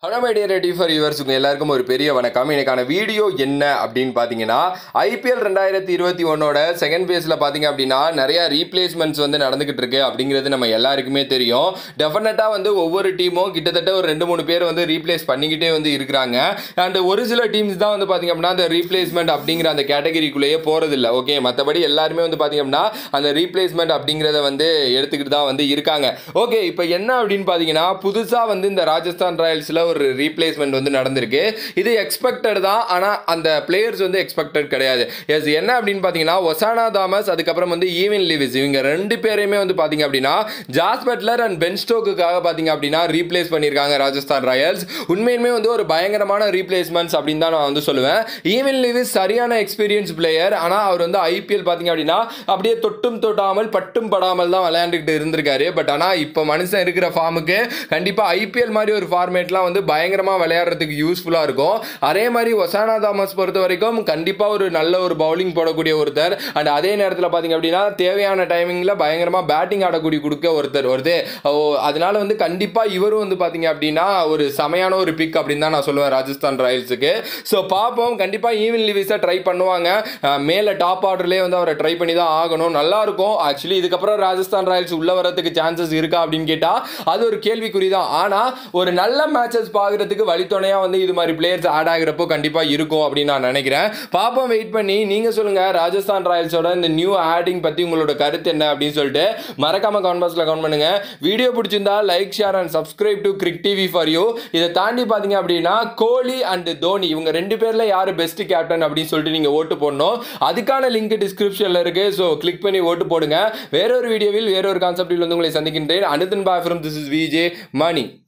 hello my dear ready for yours உங்கள் எல்லாருக்கும் ஒரு பெரிய வணக்கம் எனக்கான வீடியோ என்ன அப்படின்னு பார்த்தீங்கன்னா ஐபிஎல் ரெண்டாயிரத்தி இருபத்தி ஒன்னோட செகண்ட் பேஸில் பார்த்தீங்க அப்படின்னா நிறைய ரீப்ளேஸ்மெண்ட்ஸ் வந்து நடந்துகிட்டு இருக்கு அப்படிங்கிறது நம்ம எல்லாருக்குமே தெரியும் டெஃபினட்டாக வந்து ஒவ்வொரு டீமும் கிட்டத்தட்ட ஒரு ரெண்டு மூணு பேர் வந்து ரீப்ளேஸ் பண்ணிக்கிட்டே வந்து இருக்கிறாங்க அண்ட் ஒரு சில டீம்ஸ் தான் வந்து பார்த்தீங்க அப்படின்னா அந்த ரீப்ளேஸ்மெண்ட் அப்படிங்கிற அந்த கேட்டகரிக்குள்ளேயே போகிறதில்ல ஓகே மற்றபடி எல்லாருமே வந்து பார்த்தீங்க அப்படின்னா அந்த ரீப்ளேஸ்மெண்ட் அப்படிங்கிறத வந்து எடுத்துக்கிட்டு தான் வந்து இருக்காங்க ஓகே இப்போ என்ன அப்படின்னு பார்த்தீங்கன்னா புதுசாக வந்து இந்த ராஜஸ்தான் ராயல்ஸில் ஒரு ரீப்ளேஸ்மெண்ட் வந்து நடந்திருக்கு இது எக்ஸ்பெக்டட் தான் ஆனால் அந்த பிளேயர்ஸ் வந்து எக்ஸ்பெக்டட் கிடையாது எஸ் என்ன அப்படின்னு பார்த்தீங்கன்னா ஒசானா தாமஸ் அதுக்கப்புறம் வந்து ஈவன் லிவிஸ் இவங்க ரெண்டு பேரையுமே வந்து பார்த்தீங்க அப்படின்னா ஜாஸ் பட்லர் அண்ட் பென் ஸ்டோக்குக்காக பார்த்தீங்க அப்படின்னா ரீப்ளேஸ் பண்ணியிருக்காங்க ராஜஸ்தான் ராயல்ஸ் உண்மையுமே வந்து ஒரு பயங்கரமான ரீப்ளேஸ்மெண்ட்ஸ் அப்படின்னு தான் நான் வந்து சொல்லுவேன் ஈவன் லிவிஸ் சரியான எக்ஸ்பீரியன்ஸ் பிளேயர் ஆனால் அவர் வந்து ஐபிஎல் பார்த்தீங்க அப்படின்னா அப்படியே தொட்டும் தொட்டாமல் பட்டும் படாமல் தான் விளையாண்டுக்கிட்டு இருந்திருக்காரு பட் ஆனால் இப்போ மனுஷன் இருக்கிற ஃபார்முக்கு கண்டிப்பாக ஐபிஎல் மாதிரி ஒரு ஃபார்மேட்லாம் வந்து பயங்கரமாக விளையாடுறதுக்கு யூஸ்ஃபுல்லாக இருக்கும் அதே மாதிரி ஒசானா தாமஸ் பொறுத்த வரைக்கும் கண்டிப்பாக ஒரு நல்ல ஒரு பவுலிங் போடக்கூடிய ஒருத்தர் அண்ட் அதே நேரத்தில் பார்த்தீங்க அப்படின்னா தேவையான டைமிங்கில் பயங்கரமாக பேட்டிங் ஆடக்கூடிய கொடுக்க ஒருத்தர் வருது ஓ அதனால வந்து கண்டிப்பாக இவரும் வந்து பார்த்தீங்க அப்படின்னா ஒரு செமையான ஒரு பிக் அப்படின்னு தான் நான் சொல்லுவேன் ராஜஸ்தான் ராயல்ஸுக்கு ஸோ பார்ப்போம் கண்டிப்பாக ஈவன் லிவிஸை ட்ரை பண்ணுவாங்க அஹ் மேலே டாப் ஆர்டர்லேயே வந்து அவரை ட்ரை பண்ணி தான் ஆகணும் நல்லா இருக்கும் ஆக்சுவலி இதுக்கப்புறம் ராஜஸ்தான் ராயல்ஸ் உள்ள வரதுக்கு சான்சஸ் இருக்கா அப்படின்னு கேட்டால் அது ஒரு கேள்விக்குறி தான் ஆனால் ஒரு நல்ல மேட்சஸ் பார்க்குறதுக்கு வழித்துணையாக வந்து இது மாதிரி பிளேயர்ஸ் ஆட் ஆகிறப்போ கண்டிப்பாக இருக்கும் அப்படின்னு நான் நினைக்கிறேன் பாப்போம் வெயிட் பண்ணி நீங்கள் சொல்லுங்கள் ராஜஸ்தான் ராயல்ஸோட இந்த நியூ ஆடிங் பற்றி உங்களோட கருத்து என்ன அப்படின்னு சொல்லிட்டு மறக்காம கமெண்ட் பாக்ஸில் கமெண்ட் பண்ணுங்க வீடியோ பிடிச்சிருந்தா like share and subscribe to cric TV for you இதை தாண்டி பார்த்தீங்க அப்படின்னா கோலி அண்ட் தோனி இவங்க ரெண்டு பேரில் யார் பெஸ்ட் கேப்டன் அப்படின்னு சொல்லிட்டு நீங்கள் ஓட்டு போடணும் அதுக்கான லிங்க் டிஸ்கிரிப்ஷனில் இருக்கு ஸோ கிளிக் பண்ணி ஓட்டு போடுங்க வேறொரு வீடியோவில் வேறொரு கான்செப்டில் வந்து உங்களை சந்திக்கின்றேன் Anuthan bye from this is VJ money